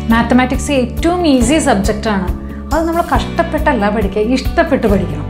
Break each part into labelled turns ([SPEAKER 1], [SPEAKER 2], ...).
[SPEAKER 1] mathematics ഏറ്റവും easy സബ്ജക്റ്റാണ് അത് നമ്മൾ കഷ്ടപ്പെട്ടല്ല പഠിക്കുക ഇഷ്ടപ്പെട്ട് പഠിക്കണം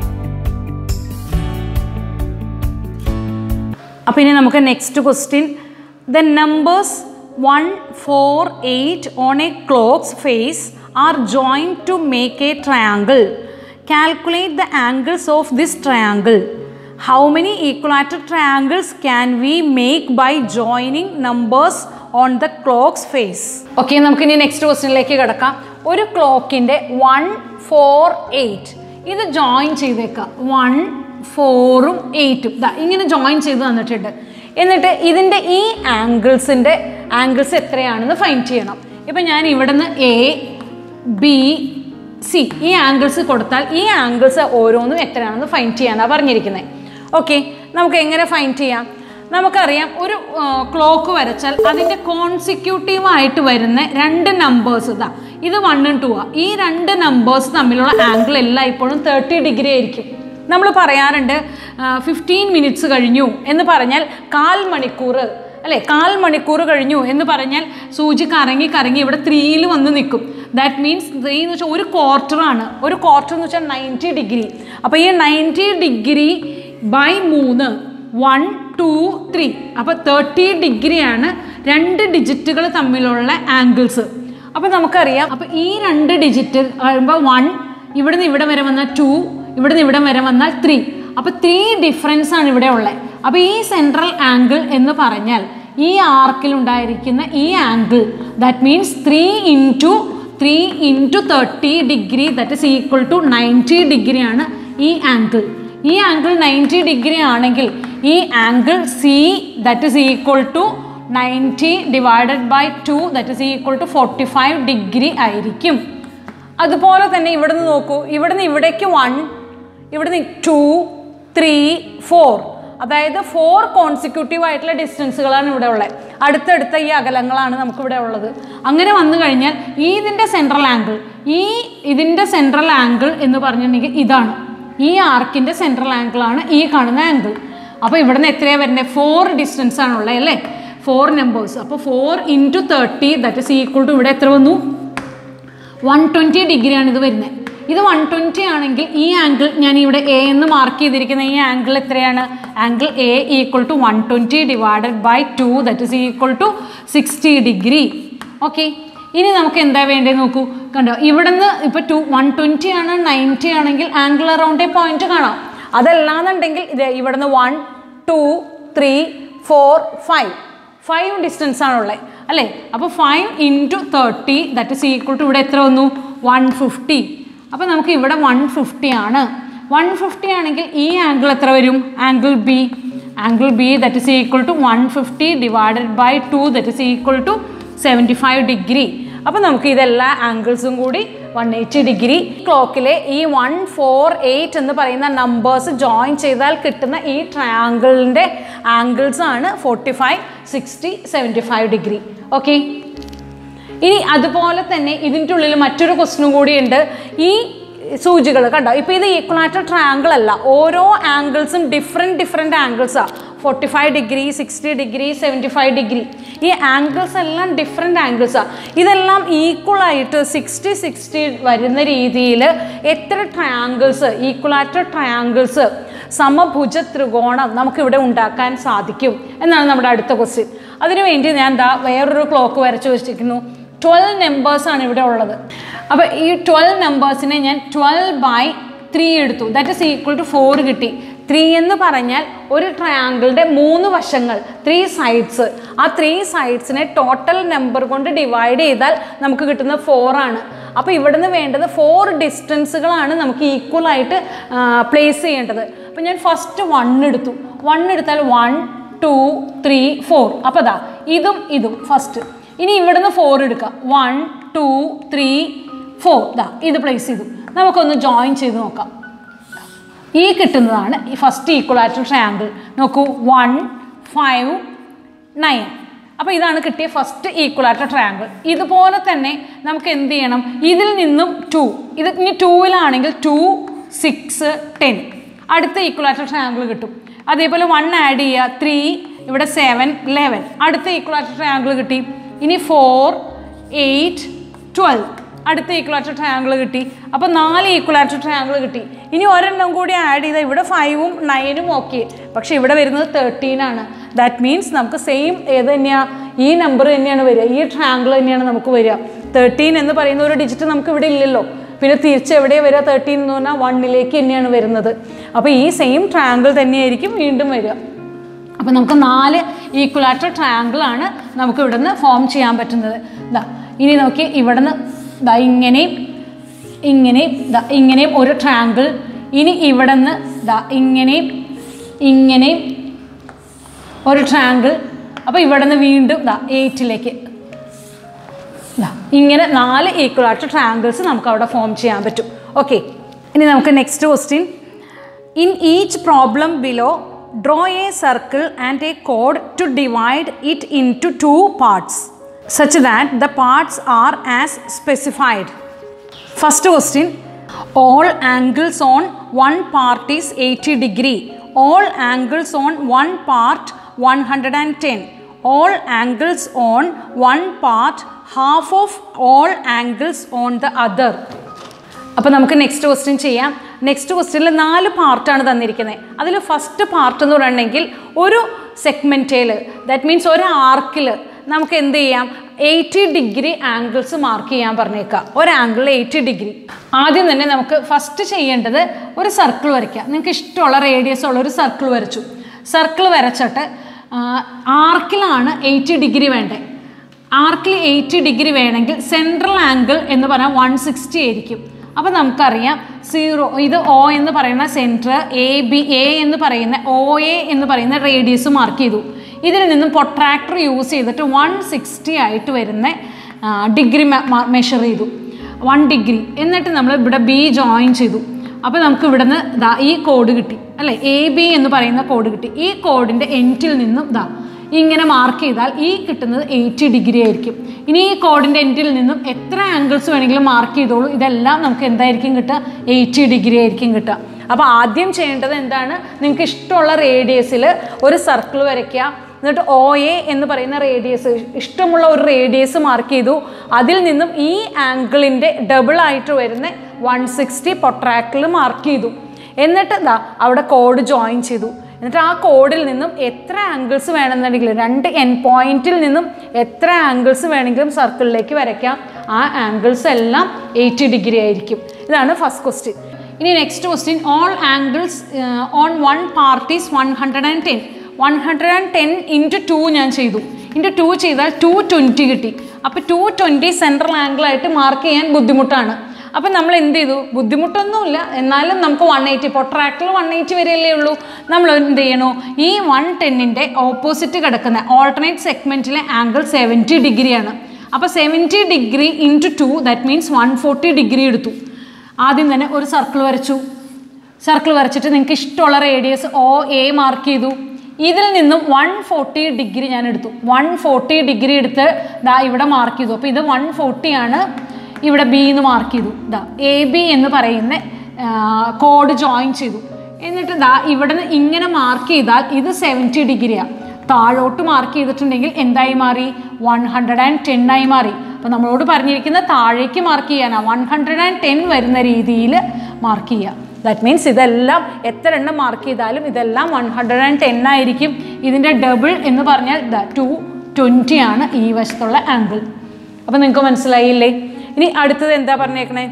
[SPEAKER 1] അപ്പോൾ ഇനി നമുക്ക് next question the numbers one four eight on a clocks face are join to make a triangle calculate the angles of this triangle how many equilateral triangles can we make by joining numbers on the clocks face okay നമുക്കിനി next ക്വസ്റ്റ്യനിലേക്ക് കിടക്കാം ഒരു ക്ലോക്കിൻ്റെ one four eight ഇത് join ചെയ്തേക്കാം one ഫോറും എയ്റ്റും ഇതാ ഇങ്ങനെ ജോയിൻ ചെയ്ത് തന്നിട്ടുണ്ട് എന്നിട്ട് ഇതിൻ്റെ ഈ ആംഗിൾസിൻ്റെ ആംഗിൾസ് എത്രയാണെന്ന് ഫൈൻഡ് ചെയ്യണം ഇപ്പം ഞാൻ ഇവിടുന്ന് എ ബി സി ഈ ആംഗിൾസ് കൊടുത്താൽ ഈ ആംഗിൾസ് ഓരോന്നും എത്രയാണെന്ന് ഫൈൻഡ് ചെയ്യാനാണ് പറഞ്ഞിരിക്കുന്നത് ഓക്കെ നമുക്ക് എങ്ങനെ ഫൈൻഡ് ചെയ്യാം നമുക്കറിയാം ഒരു ക്ലോക്ക് വരച്ചാൽ അതിൻ്റെ കോൺസിക്യൂട്ടീവ് ആയിട്ട് വരുന്ന രണ്ട് നമ്പേഴ്സ് ഇതാ ഇത് വണ്ണും ടു ആ ഈ രണ്ട് നമ്പേഴ്സ് തമ്മിലുള്ള ആംഗിൾ എല്ലായ്പ്പോഴും തേർട്ടി ഡിഗ്രി ആയിരിക്കും നമ്മൾ പറയാറുണ്ട് ഫിഫ്റ്റീൻ മിനിറ്റ്സ് കഴിഞ്ഞു എന്ന് പറഞ്ഞാൽ കാൽ മണിക്കൂർ അല്ലേ കാൽ മണിക്കൂർ കഴിഞ്ഞു എന്ന് പറഞ്ഞാൽ സൂചി കറങ്ങി കറങ്ങി ഇവിടെ ത്രീയിൽ വന്ന് നിൽക്കും ദാറ്റ് മീൻസ് ത്രീ എന്ന് വെച്ചാൽ ഒരു ക്വാർട്ടറാണ് ഒരു ക്വാർട്ടർ എന്ന് വെച്ചാൽ നയൻറ്റി ഡിഗ്രി അപ്പോൾ ഈ നയൻറ്റി ഡിഗ്രി ബൈ മൂന്ന് വൺ ടു ത്രീ അപ്പോൾ തേർട്ടി ഡിഗ്രിയാണ് രണ്ട് ഡിജിറ്റുകൾ തമ്മിലുള്ള ആംഗിൾസ് അപ്പോൾ നമുക്കറിയാം അപ്പോൾ ഈ രണ്ട് ഡിജിറ്റ് ആകുമ്പോൾ വൺ ഇവിടുന്ന് ഇവിടെ വരെ വന്നാൽ ടു ഇവിടുന്ന് ഇവിടെ വരെ വന്നാൽ ത്രീ അപ്പോൾ ത്രീ ഡിഫറൻസ് ആണ് ഇവിടെ ഉള്ളത് അപ്പോൾ ഈ സെൻട്രൽ ആംഗിൾ എന്ന് പറഞ്ഞാൽ ഈ ആർക്കിൽ ഉണ്ടായിരിക്കുന്ന ഈ angle that means three into three into thirty degree that is equal to ninety ഡിഗ്രിയാണ് ഈ ആംഗിൾ ഈ ആംഗിൾ നയൻറ്റി ഡിഗ്രി ആണെങ്കിൽ ഈ angle C that is equal to ninety divided by two that is equal to forty five degree ആയിരിക്കും അതുപോലെ തന്നെ ഇവിടുന്ന് നോക്കൂ ഇവിടുന്ന് ഇവിടേക്ക് വൺ ഇവിടുന്ന് ടു ത്രീ ഫോർ അതായത് ഫോർ കോൺസിക്യൂട്ടീവ് ആയിട്ടുള്ള ഡിസ്റ്റൻസുകളാണ് ഇവിടെ ഉള്ളത് അടുത്തടുത്ത ഈ അകലങ്ങളാണ് നമുക്കിവിടെ ഉള്ളത് അങ്ങനെ വന്നു കഴിഞ്ഞാൽ ഈ ഇതിൻ്റെ സെൻട്രൽ ആംഗിൾ ഈ ഇതിൻ്റെ സെൻട്രൽ ആംഗിൾ എന്ന് പറഞ്ഞിട്ടുണ്ടെങ്കിൽ ഇതാണ് ഈ ആർക്കിൻ്റെ സെൻട്രൽ ആംഗിളാണ് ഈ കാണുന്ന ആംഗിൾ അപ്പോൾ ഇവിടുന്ന് എത്രയാണ് വരുന്നത് ഫോർ ഡിസ്റ്റൻസ് ആണുള്ളത് അല്ലേ ഫോർ നമ്പേഴ്സ് അപ്പോൾ four into thirty that is equal to ഇവിടെ എത്ര വന്നു വൺ ട്വൻറ്റി ഡിഗ്രിയാണ് ഇത് വരുന്നത് ഇത് വൺ ട്വൻറ്റി ആണെങ്കിൽ ഈ ആംഗിൾ ഞാൻ ഇവിടെ എ എന്ന് മാർക്ക് ചെയ്തിരിക്കുന്ന ഈ ആംഗിൾ എത്രയാണ് angle A equal to one twenty divided by two that is equal to sixty degree okay ഇനി നമുക്ക് എന്താ വേണ്ടത് നോക്കൂ കണ്ടോ ഇവിടുന്ന് ഇപ്പോൾ ടു വൺ ട്വൻറ്റി ആണ് നയൻറ്റി ആണെങ്കിൽ ആംഗിൾ അറൗണ്ട് എ പോയിന്റ് കാണാം അതല്ലാന്നുണ്ടെങ്കിൽ ഇത് ഇവിടുന്ന് one two three four five five distance ആണുള്ളത് അല്ലേ അപ്പോൾ five into thirty that is equal to ഇവിടെ എത്ര വന്നു വൺ ഫിഫ്റ്റി അപ്പോൾ നമുക്ക് ഇവിടെ വൺ ഫിഫ്റ്റി ആണ് വൺ ഫിഫ്റ്റി ആണെങ്കിൽ ഈ ആംഗിൾ എത്ര വരും angle B angle B that is equal to one fifty divided by two that is equal to seventy five degree അപ്പോൾ നമുക്ക് ഇതെല്ലാ ആംഗിൾസും കൂടി വൺ എയ്റ്റി ഡിഗ്രി ക്ലോക്കിലെ ഈ വൺ ഫോർ എയ്റ്റ് എന്ന് പറയുന്ന നമ്പേഴ്സ് ജോയിൻ ചെയ്താൽ കിട്ടുന്ന ഈ ട്രയാങ്കിളിൻ്റെ ആംഗിൾസ് ആണ് forty five sixty seventy five degree okay ഇനി അതുപോലെ തന്നെ ഇതിൻ്റെ ഉള്ളിൽ മറ്റൊരു ക്വസ്റ്റനും കൂടിയുണ്ട് ഈ സൂചികൾ കണ്ടോ ഇപ്പോൾ ഇത് ഈക്വലാറ്റർ ട്രയാങ്കിൾ അല്ല ഓരോ ആംഗിൾസും ഡിഫറെൻറ്റ് ഡിഫറെൻറ്റ് ആംഗിൾസാണ് forty five degree sixty degree seventy five degree ഈ ആംഗിൾസ് എല്ലാം ഡിഫറെൻറ്റ് ആംഗിൾസാണ് ഇതെല്ലാം ഈക്വൽ ആയിട്ട് സിക്സ്റ്റി സിക്സ്റ്റി വരുന്ന രീതിയിൽ എത്ര ട്രയാങ്കിൾസ് ഈക്വലാറ്റർ ട്രയാങ്കിൾസ് സമഭുജ ത്രികോണം നമുക്കിവിടെ ഉണ്ടാക്കാൻ സാധിക്കും എന്നാണ് നമ്മുടെ അടുത്ത ക്വസ്റ്റ്യൻ അതിനുവേണ്ടി ഞാൻ എന്താ വേറൊരു ക്ലോക്ക് വരച്ച് വെച്ചിരിക്കുന്നു ട്വൽവ് നമ്പേഴ്സാണ് ഇവിടെ ഉള്ളത് അപ്പോൾ ഈ ട്വൽവ് നമ്പേഴ്സിനെ ഞാൻ ട്വൽവ് ബൈ ത്രീ എടുത്തു that is equal to four കിട്ടി ത്രീ എന്ന് പറഞ്ഞാൽ ഒരു ട്രയാങ്കിളിൻ്റെ മൂന്ന് വശങ്ങൾ ത്രീ സൈഡ്സ് ആ ത്രീ സൈഡ്സിനെ ടോട്ടൽ നമ്പർ കൊണ്ട് ഡിവൈഡ് ചെയ്താൽ നമുക്ക് കിട്ടുന്നത് ഫോറാണ് അപ്പോൾ ഇവിടുന്ന് വേണ്ടത് ഫോർ ഡിസ്റ്റൻസുകളാണ് നമുക്ക് ഈക്വൽ ആയിട്ട് പ്ലേസ് ചെയ്യേണ്ടത് അപ്പോൾ ഞാൻ ഫസ്റ്റ് വൺ എടുത്തു വൺ എടുത്താൽ വൺ ടു ത്രീ ഫോർ അപ്പോൾ അതാ ഇതും ഇതും ഫസ്റ്റ് ഇനി ഇവിടുന്ന് ഫോർ എടുക്കാം വൺ ടു ത്രീ ഫോർ ദാ ഇത് പ്ലേസ് ചെയ്തു നമുക്കൊന്ന് ജോയിൻ ചെയ്ത് നോക്കാം ഈ കിട്ടുന്നതാണ് ഈ ഫസ്റ്റ് ഈക്വലാറ്റർ ട്രയാങ്കിൾ നോക്കൂ വൺ ഫൈവ് നയൻ അപ്പോൾ ഇതാണ് കിട്ടിയ ഫസ്റ്റ് ഈക്വലാറ്റർ ട്രയാങ്കിൾ ഇതുപോലെ തന്നെ നമുക്ക് എന്ത് ചെയ്യണം ഇതിൽ നിന്നും ടു ഇത് ഇനി ടൂവിലാണെങ്കിൽ ടു സിക്സ് ടെൻ അടുത്ത ഈക്വലാറ്റർ ട്രയാങ്കിൾ കിട്ടും അതേപോലെ വൺ ആഡ് ചെയ്യുക ത്രീ ഇവിടെ സെവൻ ലെവൻ അടുത്ത ഈക്വലാറ്റർ ട്രയാങ്കിൾ കിട്ടി ഇനി ഫോർ എയ്റ്റ് ട്വൽവ് അടുത്ത ഈക്വലാറ്റർ ട്രയാങ്കിൾ കിട്ടി അപ്പോൾ നാല് ഈക്വലാറ്റർ ട്രയാങ്കിൾ കിട്ടി ഇനി ഒരെണ്ണം കൂടി ആഡ് ചെയ്താൽ ഇവിടെ ഫൈവും നയനും ഓക്കെ പക്ഷേ ഇവിടെ വരുന്നത് തേർട്ടീൻ ആണ് ദാറ്റ് മീൻസ് നമുക്ക് സെയിം ഏത് തന്നെയാണ് ഈ നമ്പർ തന്നെയാണ് വരിക ഈ ട്രയാങ്കിൾ തന്നെയാണ് നമുക്ക് വരിക തേർട്ടീൻ എന്ന് പറയുന്ന ഒരു ഡിജിറ്റ് നമുക്ക് ഇവിടെ ഇല്ലല്ലോ പിന്നെ തിരിച്ച് എവിടെയാണ് വരിക തേർട്ടീൻ എന്ന് പറഞ്ഞാൽ വണ്ണിലേക്ക് തന്നെയാണ് വരുന്നത് അപ്പോൾ ഈ സെയിം ട്രയാങ്കിൾ തന്നെയായിരിക്കും വീണ്ടും വരിക അപ്പോൾ നമുക്ക് നാല് ഈക്വലാറ്റർ ട്രയാങ്കിൾ ആണ് നമുക്ക് ഇവിടുന്ന് ഫോം ചെയ്യാൻ പറ്റുന്നത് ഇതാ ഇനി നോക്കി ഇവിടുന്ന് ഇതാ ഇങ്ങനെയും ഇങ്ങനെയും ഇതാ ഇങ്ങനെയും ഒരു ട്രയാങ്കിൾ ഇനി ഇവിടുന്ന് ഇതാ ഇങ്ങനെയും ഇങ്ങനെയും ഒരു ട്രയാങ്കിൾ അപ്പോൾ ഇവിടുന്ന് വീണ്ടും ഇതാ എയ്റ്റിലേക്ക് ഇതാ ഇങ്ങനെ നാല് ഈക്വലാറ്റർ ട്രയാങ്കിൾസ് നമുക്ക് അവിടെ ഫോം ചെയ്യാൻ പറ്റും ഓക്കെ ഇനി നമുക്ക് next question in each problem below draw a circle and a കോഡ് to divide it into two parts such that the parts are as specified first question all angles on one part is eighty degree all angles on one part one hundred and ten all angles on one part half of all angles on the other അപ്പോൾ നമുക്ക് next question ചെയ്യാം next ക്വസ്റ്റ്യനിൽ നാല് പാർട്ടാണ് തന്നിരിക്കുന്നത് അതിൽ first part എന്ന് പറയുകയാണെങ്കിൽ ഒരു സെഗ്മെൻറ്റേൽ ദാറ്റ് മീൻസ് ഒരു ആർക്കിൽ നമുക്ക് എന്ത് ചെയ്യാം എയ്റ്റി ഡിഗ്രി ആംഗിൾസ് മാർക്ക് ചെയ്യാൻ പറഞ്ഞേക്കാം ഒരു ആംഗിൾ എയ്റ്റി ഡിഗ്രി ആദ്യം തന്നെ നമുക്ക് ഫസ്റ്റ് ചെയ്യേണ്ടത് ഒരു സർക്കിൾ വരയ്ക്കുക നിങ്ങൾക്ക് ഇഷ്ടമുള്ള റേഡിയസ് ഉള്ള ഒരു സർക്കിൾ വരച്ചു സർക്കിൾ വരച്ചിട്ട് ആർക്കിലാണ് എയ്റ്റി ഡിഗ്രി വേണ്ടത് ആർക്കിൽ എയ്റ്റി ഡിഗ്രി വേണമെങ്കിൽ സെൻട്രൽ ആംഗിൾ എന്ന് പറഞ്ഞാൽ വൺ സിക്സ്റ്റി ആയിരിക്കും അപ്പോൾ നമുക്കറിയാം സീറോ ഇത് ഒ എന്ന് പറയുന്ന സെൻറ്റർ എ ബി എ എന്ന് പറയുന്ന ഒ എ എന്ന് പറയുന്ന റേഡിയസ് മാർക്ക് ചെയ്തു ഇതിൽ നിന്നും പൊട്രാക്ടർ യൂസ് ചെയ്തിട്ട് വൺ സിക്സ്റ്റി ആയിട്ട് വരുന്ന ഡിഗ്രി മെഷർ ചെയ്തു വൺ ഡിഗ്രി എന്നിട്ട് നമ്മൾ ഇവിടെ ബി ജോയിൻ ചെയ്തു അപ്പോൾ നമുക്ക് ഇവിടുന്ന് ദാ ഈ കോഡ് കിട്ടി അല്ലേ എ ബി എന്ന് പറയുന്ന കോഡ് കിട്ടി ഈ കോഡിൻ്റെ എൻറ്റിൽ നിന്നും ദാ ഇങ്ങനെ മാർക്ക് ചെയ്താൽ ഈ കിട്ടുന്നത് എയ്റ്റി ഡിഗ്രി ആയിരിക്കും ഇനി ഈ കോഡിൻ്റെ എൻഡിൽ നിന്നും എത്ര ആംഗിൾസ് വേണമെങ്കിലും മാർക്ക് ചെയ്തോളൂ ഇതെല്ലാം നമുക്ക് എന്തായിരിക്കും കിട്ടുക എയ്റ്റി ഡിഗ്രി ആയിരിക്കും കിട്ടുക അപ്പോൾ ആദ്യം ചെയ്യേണ്ടത് എന്താണ് നിങ്ങൾക്ക് ഇഷ്ടമുള്ള റേഡിയസിൽ ഒരു സർക്കിൾ വരയ്ക്കുക എന്നിട്ട് ഒ എ എന്ന് പറയുന്ന റേഡിയസ് ഇഷ്ടമുള്ള ഒരു റേഡിയസ് മാർക്ക് ചെയ്തു അതിൽ നിന്നും ഈ ആംഗിളിൻ്റെ ഡബിൾ ആയിട്ട് വരുന്ന വൺ സിക്സ്റ്റി പൊട്രാക്കിൽ മാർക്ക് ചെയ്തു എന്നിട്ട് ദാ അവിടെ കോഡ് ജോയിൻ ചെയ്തു എന്നിട്ട് ആ കോഡിൽ നിന്നും എത്ര ആംഗിൾസ് വേണമെന്നുണ്ടെങ്കിലും രണ്ട് എൻ പോയിന്റിൽ നിന്നും എത്ര ആംഗിൾസ് വേണമെങ്കിലും സർക്കിളിലേക്ക് വരയ്ക്കാം ആ ആംഗിൾസ് എല്ലാം എയ്റ്റി ഡിഗ്രി ആയിരിക്കും ഇതാണ് ഫസ്റ്റ് ക്വസ്റ്റ്യൻ ഇനി next question all angles on one part is one hundred and ten one hundred and ten into two ഞാൻ ചെയ്തു ഇൻറ്റു ടു ചെയ്താൽ ടു ട്വൻറ്റി കിട്ടി അപ്പോൾ ടു ട്വൻറ്റി സെൻട്രൽ ആംഗിളായിട്ട് മാർക്ക് ചെയ്യാൻ ബുദ്ധിമുട്ടാണ് അപ്പം നമ്മൾ എന്ത് ചെയ്തു ബുദ്ധിമുട്ടൊന്നുമില്ല എന്നാലും നമുക്ക് വൺ എയ്റ്റി പൊട്രാക്റ്റിൽ വൺ എയ്റ്റി വരെയല്ലേ ഉള്ളൂ നമ്മൾ എന്ത് ചെയ്യണു ഈ വൺ ടെന്നിൻ്റെ ഓപ്പോസിറ്റ് കിടക്കുന്ന ഓൾട്ടർനേറ്റ് സെഗ്മെൻറ്റിലെ ആംഗിൾ സെവൻറ്റി ഡിഗ്രിയാണ് അപ്പോൾ seventy degree into two that means one forty degree എടുത്തു ആദ്യം തന്നെ ഒരു സർക്കിൾ വരച്ചു സർക്കിൾ വരച്ചിട്ട് നിങ്ങൾക്ക് ഇഷ്ടമുള്ള റേഡിയസ് ഒ എ മാർക്ക് ചെയ്തു ഇതിൽ നിന്നും വൺ ഫോർട്ടി ഡിഗ്രി ഞാൻ എടുത്തു വൺ ഫോർട്ടി ഡിഗ്രി എടുത്ത് ദാ ഇവിടെ മാർക്ക് ചെയ്തു അപ്പോൾ ഇത് വൺ ഫോർട്ടി ആണ് ഇവിടെ ബി എന്ന് മാർക്ക് ചെയ്തു ദാ എ ബി എന്ന് പറയുന്ന കോഡ് ജോയിൻ ചെയ്തു എന്നിട്ട് ദാ ഇവിടെ നിന്ന് ഇങ്ങനെ മാർക്ക് ചെയ്താൽ ഇത് സെവൻറ്റി ഡിഗ്രിയാണ് താഴോട്ട് മാർക്ക് ചെയ്തിട്ടുണ്ടെങ്കിൽ എന്തായി മാറി വൺ ഹൺഡ്രഡ് ആൻഡ് ടെൻ ആയി മാറി അപ്പോൾ നമ്മളോട് പറഞ്ഞിരിക്കുന്ന താഴേക്ക് മാർക്ക് ചെയ്യാനാണ് വൺ ഹൺഡ്രഡ് ആൻഡ് ടെൻ വരുന്ന രീതിയിൽ മാർക്ക് ചെയ്യുക ദാറ്റ് മീൻസ് ഇതെല്ലാം എത്ര എണ്ണം മാർക്ക് ചെയ്താലും ഇതെല്ലാം വൺ ഹൺഡ്രഡ് ആൻഡ് ടെൻ ആയിരിക്കും ഇതിൻ്റെ ഡബിൾ എന്ന് പറഞ്ഞാൽ ടു ട്വൻറ്റി ആണ് ഈ വശത്തുള്ള ആംഗിൾ അപ്പോൾ നിങ്ങൾക്ക് മനസ്സിലായില്ലേ ഇനി അടുത്തത് എന്താ പറഞ്ഞേക്കണേ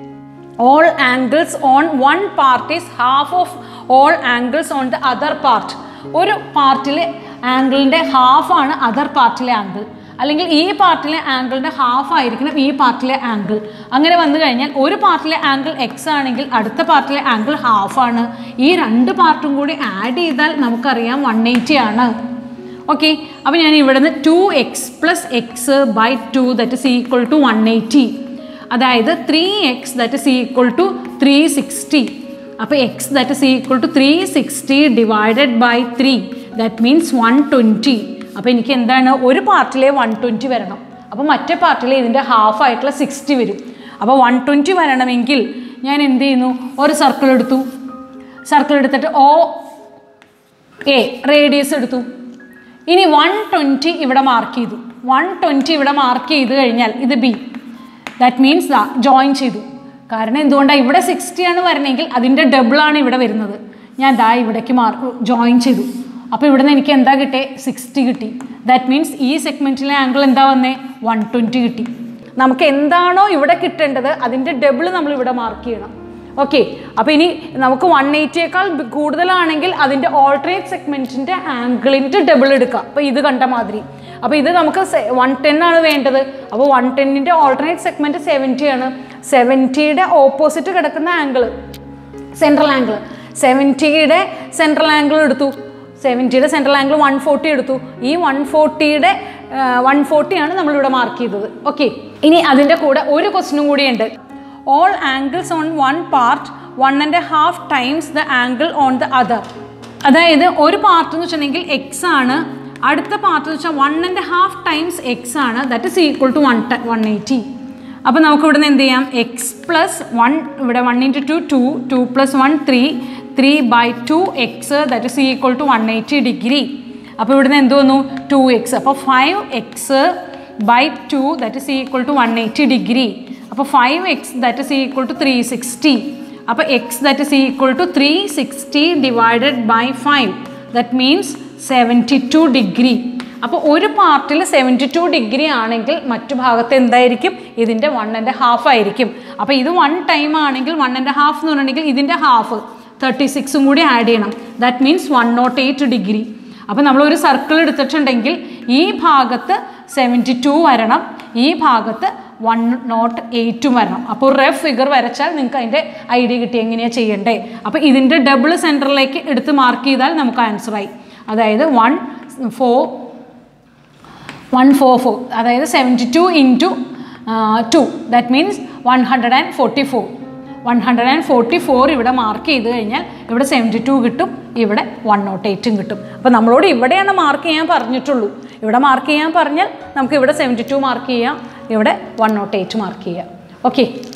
[SPEAKER 1] all angles on one part is half of all angles on the other part ഒരു പാർട്ടിലെ ആംഗിളിൻ്റെ ഹാഫാണ് അതർ പാർട്ടിലെ ആംഗിൾ അല്ലെങ്കിൽ ഈ പാർട്ടിലെ ആംഗിളിൻ്റെ ഹാഫ് ആയിരിക്കണം ഈ പാർട്ടിലെ ആംഗിൾ അങ്ങനെ വന്നു കഴിഞ്ഞാൽ ഒരു പാർട്ടിലെ ആംഗിൾ എക്സ് ആണെങ്കിൽ അടുത്ത പാർട്ടിലെ ആംഗിൾ ഹാഫാണ് ഈ രണ്ട് പാർട്ടും കൂടി ആഡ് ചെയ്താൽ നമുക്കറിയാം വൺ എയ്റ്റി ആണ് ഓക്കെ അപ്പോൾ ഞാൻ ഇവിടുന്ന് two x plus x by two that is equal to one eighty അതായത് three x that is equal to three sixty അപ്പോൾ x that is equal to three sixty divided by three that means one twenty അപ്പോൾ എനിക്ക് എന്താണ് ഒരു പാർട്ടിലെ one twenty വരണം അപ്പോൾ മറ്റേ പാർട്ടിലെ ഇതിൻ്റെ ഹാഫ് ആയിട്ടുള്ള സിക്സ്റ്റി വരും അപ്പോൾ വൺ ട്വൻറ്റി വരണമെങ്കിൽ ഞാൻ എന്ത് ചെയ്യുന്നു ഒരു സർക്കിൾ എടുത്തു സർക്കിൾ എടുത്തിട്ട് ഓ എ റേഡിയസ് എടുത്തു ഇനി വൺ ട്വൻറ്റി ഇവിടെ മാർക്ക് ചെയ്തു വൺ ട്വൻറ്റി ഇവിടെ മാർക്ക് ചെയ്ത് കഴിഞ്ഞാൽ ഇത് ബി ദാറ്റ് മീൻസ് ജോയിൻ ചെയ്തു കാരണം എന്തുകൊണ്ടാണ് ഇവിടെ സിക്സ്റ്റി ആണ് വരണമെങ്കിൽ അതിൻ്റെ ഡബിളാണ് ഇവിടെ വരുന്നത് ഞാൻ ദാ ഇവിടേക്ക് മാർ ജോയിൻ ചെയ്തു അപ്പോൾ ഇവിടുന്ന് എനിക്ക് എന്താ കിട്ടിയേ സിക്സ്റ്റി കിട്ടി ദാറ്റ് മീൻസ് ഈ സെഗ്മെൻറ്റിലെ ആംഗിൾ എന്താ വന്നേ വൺ ട്വൻറ്റി കിട്ടി നമുക്ക് എന്താണോ ഇവിടെ കിട്ടേണ്ടത് അതിൻ്റെ ഡബിൾ നമ്മൾ ഇവിടെ മാർക്ക് ചെയ്യണം ഓക്കെ അപ്പോൾ ഇനി നമുക്ക് വൺ എയ്റ്റിയേക്കാൾ കൂടുതലാണെങ്കിൽ അതിൻ്റെ ഓൾട്ടറേറ്റ് സെഗ്മെൻറ്റിൻ്റെ ആംഗിളിൻ്റെ ഡബിൾ എടുക്കാം അപ്പോൾ ഇത് കണ്ട മാതിരി അപ്പോൾ ഇത് നമുക്ക് വൺ ടെൻ ആണ് വേണ്ടത് അപ്പോൾ വൺ ടെന്നിൻ്റെ ഓൾട്ടർനേറ്റ് സെഗ്മെൻറ്റ് സെവൻറ്റി ആണ് സെവൻറ്റിയുടെ ഓപ്പോസിറ്റ് കിടക്കുന്ന ആംഗിൾ സെൻട്രൽ ആംഗിൾ സെവൻറ്റിയുടെ സെൻട്രൽ ആംഗിൾ എടുത്തു സെവൻറ്റിയുടെ സെൻട്രൽ ആംഗിൾ വൺ ഫോർട്ടി എടുത്തു ഈ വൺ ഫോർട്ടിയുടെ വൺ ഫോർട്ടിയാണ് നമ്മളിവിടെ മാർക്ക് ചെയ്തത് ഓക്കെ ഇനി അതിൻ്റെ കൂടെ ഒരു ക്വസ്റ്റിനും കൂടിയുണ്ട് all angles on one part one and half times the angle on the other അതായത് ഒരു പാർട്ട് എന്ന് വെച്ചിട്ടുണ്ടെങ്കിൽ എക്സ് ആണ് അടുത്ത പാർട്ട് എന്ന് വെച്ചാൽ one and half times x ആണ് that is equal to one one eighty അപ്പോൾ നമുക്ക് ഇവിടുന്ന് എന്ത് ചെയ്യാം എക്സ് പ്ലസ് വൺ ഇവിടെ one into two two two plus one three three by two x that is equal to one eighty degree അപ്പോൾ ഇവിടുന്ന് എന്ത് വന്നു ടു എക്സ് അപ്പോൾ five x by two that is equal to one eighty degree അപ്പോൾ five x that is equal to three sixty അപ്പോൾ x that is equal to three sixty divided by five that means seventy two degree അപ്പോൾ ഒരു പാർട്ടിൽ seventy two degree ആണെങ്കിൽ മറ്റു ഭാഗത്ത് എന്തായിരിക്കും ഇതിൻ്റെ വൺ ആൻഡ് ഹാഫ് ആയിരിക്കും അപ്പോൾ ഇത് വൺ ടൈം ആണെങ്കിൽ വൺ ആൻഡ് ഹാഫ് എന്ന് പറഞ്ഞിട്ടുണ്ടെങ്കിൽ ഇതിൻ്റെ ഹാഫ് തേർട്ടി സിക്സും കൂടി ആഡ് ചെയ്യണം that means one naught eight degree അപ്പോൾ നമ്മൾ ഒരു സർക്കിൾ എടുത്തിട്ടുണ്ടെങ്കിൽ ഈ ഭാഗത്ത് സെവൻറ്റി ടു വരണം ഈ ഭാഗത്ത് വൺ നോട്ട് എയ്റ്റും വരണം അപ്പോൾ റെഫ് ഫിഗർ വരച്ചാൽ നിങ്ങൾക്ക് അതിൻ്റെ ഐഡിയ കിട്ടി എങ്ങനെയാണ് ചെയ്യണ്ടേ അപ്പോൾ ഇതിൻ്റെ ഡബിൾ സെൻറ്ററിലേക്ക് എടുത്ത് മാർക്ക് ചെയ്താൽ നമുക്ക് ആൻസറായി അതായത് one four one four four അതായത് seventy two into two that means one hundred and forty four one hundred and forty four ഇവിടെ മാർക്ക് ചെയ്ത് കഴിഞ്ഞാൽ ഇവിടെ സെവൻറ്റി ടു കിട്ടും ഇവിടെ വൺ നോട്ട് എയ്റ്റും കിട്ടും അപ്പോൾ നമ്മളോട് ഇവിടെയാണ് മാർക്ക് ചെയ്യാൻ പറഞ്ഞിട്ടുള്ളൂ ഇവിടെ മാർക്ക് ചെയ്യാൻ പറഞ്ഞാൽ നമുക്ക് ഇവിടെ സെവൻറ്റി ടു മാർക്ക് ചെയ്യാം ഇവിടെ വൺ നോട്ട് എയ്റ്റ് മാർക്ക് ചെയ്യാം ഓക്കെ